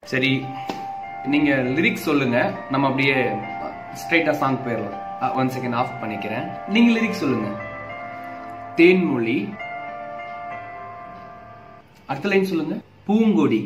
சரி நீங்க லிரிக்ஸ் சொல்லுங்க நம்ம அப்படியே ஸ்ட்ரைட்டா சாங் போயிடலாம் ஒன் செகண்ட் ஆஃப் பண்ணிக்கிறேன் நீங்க லிரிக்ஸ் சொல்லுங்க தேன்மொழி அடுத்த லைன் சொல்லுங்க பூங்கொடி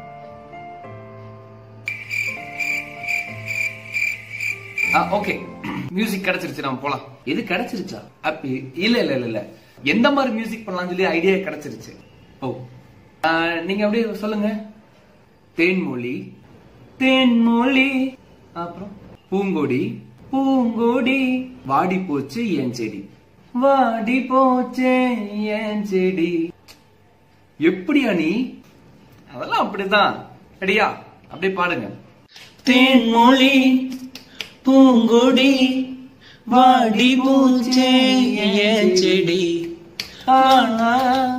ஓகே மியூசிக் கிடைச்சிருச்சு நம்ம போலாம் எது கிடைச்சிருச்சா அப்ப இல்ல இல்ல இல்ல இல்ல எந்த மாதிரி மியூசிக் பண்ணலாம் சொல்லி ஐடியா கிடைச்சிருச்சு ஓ ஆ, நீங்க அப்படியே சொல்லுங்க தேன்மொழி தேன்மொழி அப்புறம் பூங்கொடி பூங்கொடி வாடி போச்சு என் செடி வாடி போச்சே என் செடி எப்படியா நீ அதெல்லாம் அப்படிதான் ரெடியா அப்படியே பாடுங்க தேன்மொழி பூங்கொடி வாடி பூச்சே என் செடி ஆனா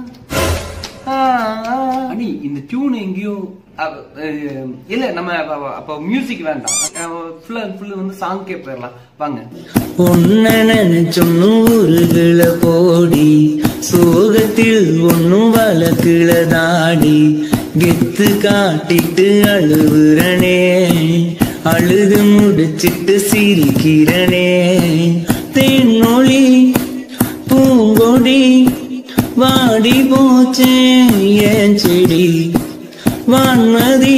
அனி இந்த டியூன் எங்கேயோ அ- அஹ், இல்ல நம்ம அப்ப- அப்ப- அப்ப மியூசிக் வேண்டாம் ஃபுல் அண்ட் ஃபுல் வந்து சாங்கே போயிடலாம் வாங்க ஒன்ன நினைச்சொன்னு ஊருகள போடி சோகத்தில் ஒன்னும் வழக்குல தாடி கெத்து காட்டிட்டு அழுகுறனே அழுது முடிச்சிட்டு சிரிக்கிறனே தேனொழி பூங்கொடி வாடி போச்சே என் செடி வான்மதி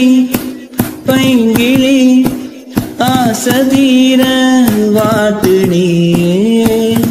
பைங்கிளி ஆசதீர வாட்டு நீ